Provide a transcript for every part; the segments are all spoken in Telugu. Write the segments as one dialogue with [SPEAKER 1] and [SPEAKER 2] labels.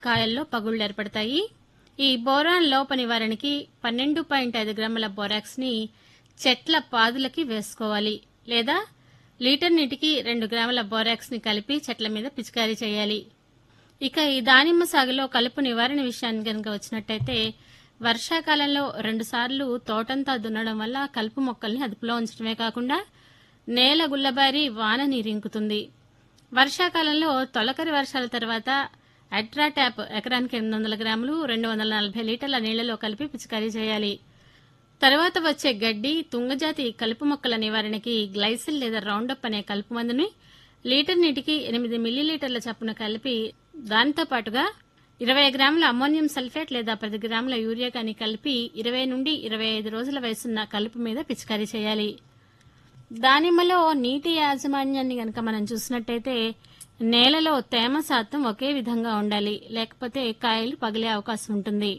[SPEAKER 1] కాయల్లో పగుళ్లు ఏర్పడతాయి ఈ బోరాన్ లోప నివారణకి పన్నెండు పాయింట్ ఐదు గ్రాముల బోరాక్స్ ని చెట్ల పాదులకి వేసుకోవాలి లేదా లీటర్ నీటికి రెండు గ్రాముల బోరాక్స్ ని కలిపి చెట్ల మీద పిచికారీ చేయాలి ఇక ఈ దానిమ్మ సాగులో కలుపు నివారణ విషయానికి కనుక వచ్చినట్టయితే వర్షాకాలంలో రెండుసార్లు తోటంతా దున్నడం వల్ల కలుపు మొక్కల్ని అదుపులో ఉంచడమే కాకుండా నేల గుల్లబారి వాన నీరింకుతుంది వర్షాకాలంలో తొలకరి వర్షాల తర్వాత అట్రా ట్యాప్ ఎకరానికి ఎనిమిది వందల గ్రాములు రెండు వందల నలభై లీటర్ల నీళ్లలో కలిపి పిచికారీ చేయాలి తర్వాత వచ్చే గడ్డి తుంగజాతి కలుపు మొక్కల నివారణకి గ్లైసిల్ లేదా రౌండప్ అనే కలుపు మందుని లీటర్ నీటికి ఎనిమిది మిల్లీలీటర్ల చప్పున కలిపి దానితో పాటుగా ఇరవై గ్రాముల అమ్మోనియం సల్ఫేట్ లేదా పది గ్రాముల యూరియా కానీ కలిపి ఇరవై నుండి ఇరవై ఐదు రోజుల వయసున్న కలుపు మీద పిచికారీ చేయాలి దానిమ్మలో నీటి యాజమాన్యాన్ని గనక మనం చూసినట్టయితే నేలలో తేమ శాతం ఒకే విధంగా ఉండాలి లేకపోతే కాయలు పగిలే అవకాశం ఉంటుంది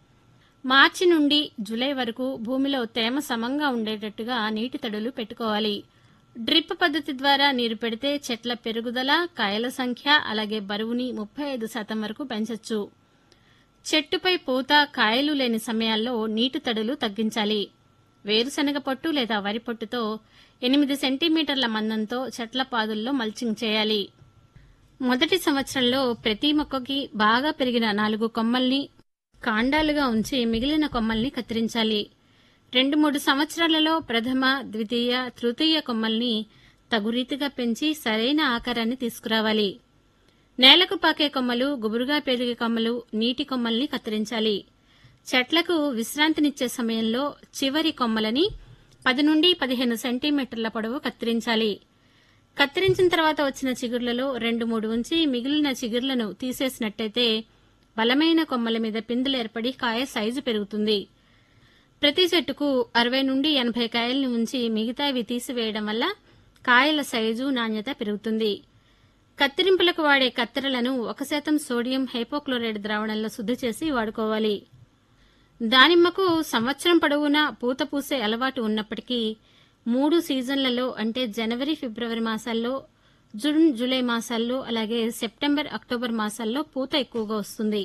[SPEAKER 1] మార్చి నుండి జూలై వరకు భూమిలో తేమ సమంగా ఉండేటట్టుగా నీటి తడులు పెట్టుకోవాలి డ్రిప్ పద్ధతి ద్వారా నీరు పెడితే చెట్ల పెరుగుదల కాయల సంఖ్య అలాగే బరువుని ముప్పై ఐదు శాతం వరకు పెంచొచ్చు చెట్టుపై పూత కాయలు లేని సమయాల్లో నీటి తడులు తగ్గించాలి వేరుశనగ పొట్టు లేదా వరి పొట్టుతో ఎనిమిది సెంటీమీటర్ల మందంతో చెట్ల పాదుల్లో మల్చింగ్ చేయాలి మొదటి సంవత్సరంలో ప్రతి మొక్కకి బాగా పెరిగిన నాలుగు కొమ్మల్ని కాండాలుగా ఉంచి మిగిలిన కొమ్మల్ని కత్తిరించాలి రెండు మూడు సంవత్సరాలలో ప్రథమ ద్వితీయ తృతీయ కొమ్మల్ని తగురీతిగా పెంచి సరైన ఆకారాన్ని తీసుకురావాలి నేలకు పాకే కొమ్మలు గుబురుగా పెరిగే కొమ్మలు నీటి కొమ్మల్ని కత్తిరించాలి చెట్లకు విశ్రాంతినిచ్చే సమయంలో చివరి కొమ్మలని పది నుండి పదిహేను సెంటీమీటర్ల పొడవు కత్తిరించాలి కత్తిరించిన తర్వాత వచ్చిన చిగుర్లలో రెండు మూడు ఉంచి మిగిలిన చిగుర్లను తీసేసినట్టయితే బలమైన కొమ్మల మీద పిందులు ఏర్పడి కాయ సైజు పెరుగుతుంది ప్రతి చెట్టుకు అరవై నుండి ఎనభై కాయల్ని ఉంచి మిగతావి తీసివేయడం వల్ల కాయల సైజు నాణ్యత పెరుగుతుంది కత్తిరింపులకు వాడే కత్తెరలను ఒక శాతం సోడియం హైపోక్లోరైడ్ ద్రావణంలో శుద్ధి చేసి వాడుకోవాలి దానిమ్మకు సంవత్సరం పొడవునా పూత పూసే అలవాటు ఉన్నప్పటికీ మూడు సీజన్లలో అంటే జనవరి ఫిబ్రవరి మాసాల్లో జూన్ జూలై మాసాల్లో అలాగే సెప్టెంబర్ అక్టోబర్ మాసాల్లో పూత ఎక్కువగా వస్తుంది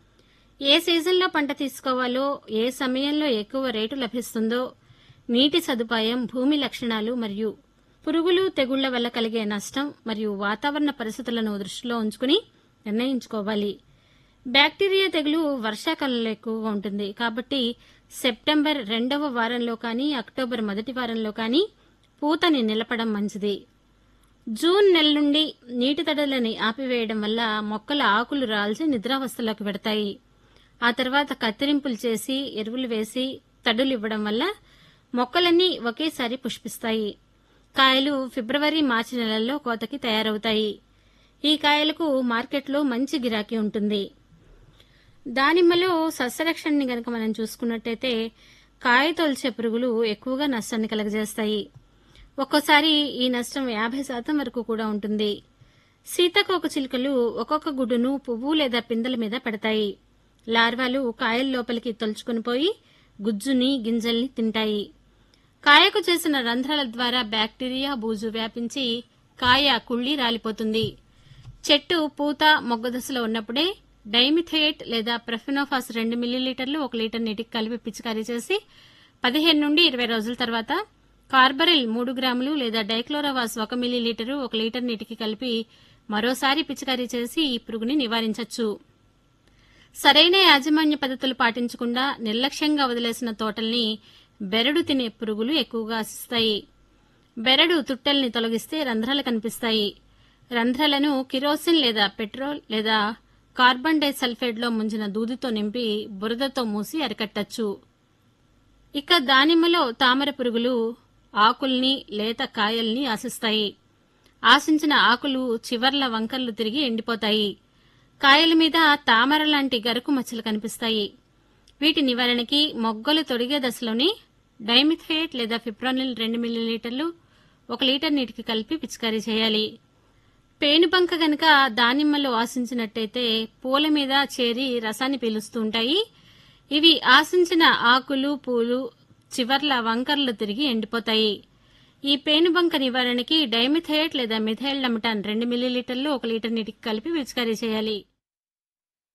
[SPEAKER 1] ఏ సీజన్లో పంట తీసుకోవాలో ఏ సమయంలో ఎక్కువ రేటు లభిస్తుందో నీటి సదుపాయం భూమి లక్షణాలు మరియు పురుగులు తెగుళ్ల వల్ల కలిగే నష్టం మరియు వాతావరణ పరిస్థితులను దృష్టిలో ఉంచుకుని నిర్ణయించుకోవాలి బ్యాక్టీరియా తెగులు వర్షాకాలంలో ఎక్కువగా ఉంటుంది కాబట్టి సెప్టెంబర్ రెండవ వారంలో కానీ అక్టోబర్ మొదటి వారంలో కానీ పూతని నిలపడం మంచిది జూన్ నెల నుండి నీటి తడలని ఆపివేయడం వల్ల మొక్కల ఆకులు రాల్చి నిద్రావస్థలోకి పెడతాయి ఆ తర్వాత కత్తిరింపులు చేసి ఎరువులు వేసి తడులు ఇవ్వడం వల్ల మొక్కలన్నీ ఒకేసారి పుష్పిస్తాయి కాయలు ఫిబ్రవరి మార్చి నెలల్లో కోతకి తయారవుతాయి ఈ కాయలకు మార్కెట్లో మంచి గిరాకీ ఉంటుంది దానిమ్మలో సస్యరక్షణని గనక మనం చూసుకున్నట్టయితే కాయ తొలిచే పురుగులు ఎక్కువగా నష్టాన్ని కలగజేస్తాయి ఒక్కోసారి ఈ నష్టం యాభై శాతం వరకు కూడా ఉంటుంది సీతాకోక చిలుకలు ఒక్కొక్క గుడ్డును పువ్వు లేదా పిందెల మీద పెడతాయి లార్వాలు కాయల లోపలికి తొలుచుకుని పోయి గుజ్జుని గింజల్ని తింటాయి కాయకు చేసిన రంధ్రాల ద్వారా బ్యాక్టీరియా బూజు వ్యాపించి కాయ కుళ్ళి రాలిపోతుంది చెట్టు పూత మొగ్గ దశలో ఉన్నప్పుడే డైమిథేట్ లేదా ప్రఫినోఫాస్ రెండు మిల్లీలీటర్లు ఒక లీటర్ నీటికి కలిపి పిచికారీ చేసి పదిహేను నుండి ఇరవై రోజుల తర్వాత కార్బరిల్ మూడు గ్రాములు లేదా డైక్లోరోవాస్ ఒక మిల్లీలీటరు ఒక లీటర్ నీటికి కలిపి మరోసారి పిచికారీ చేసి ఈ పురుగుని నివారించవచ్చు సరైన యాజమాన్య పద్ధతులు పాటించకుండా నిర్లక్ష్యంగా వదిలేసిన తోటల్ని బెరడు తినే పురుగులు ఎక్కువగా ఆశిస్తాయి బెరడు తుట్టెల్ని తొలగిస్తే రంధ్రాలు కనిపిస్తాయి రంధ్రాలను కిరోసిన్ లేదా పెట్రోల్ లేదా కార్బన్ డైసల్ఫైడ్లో ముంచిన దూదితో నింపి బురదతో మూసి అరికట్టచ్చు ఇక దానిమ్మలో తామర పురుగులు ఆకుల్ని లేత కాయల్ని ఆశిస్తాయి ఆశించిన ఆకులు చివర్ల వంకర్లు తిరిగి ఎండిపోతాయి కాయల మీద తామర లాంటి గరుకు మచ్చలు కనిపిస్తాయి వీటి నివారణకి మొగ్గలు తొడిగే దశలోని డైమిథేట్ లేదా ఫిప్రోనిల్ రెండు మిల్లీలీటర్లు ఒక లీటర్ నీటికి కలిపి పిచికారీ చేయాలి పేనుబంక గనక దానిమ్మలో ఆశించినట్టయితే పూల మీద చేరి రసాన్ని పీలుస్తూ ఉంటాయి ఇవి ఆశించిన ఆకులు పూలు చివర్ల వంకర్లు తిరిగి ఎండిపోతాయి ఈ పేనుబంక నివారణకి డైమిథేట్ లేదా మిథైల్ నమటాన్ రెండు మిల్లీలీటర్లు ఒక లీటర్ నీటికి కలిపి పిచికారీ చేయాలి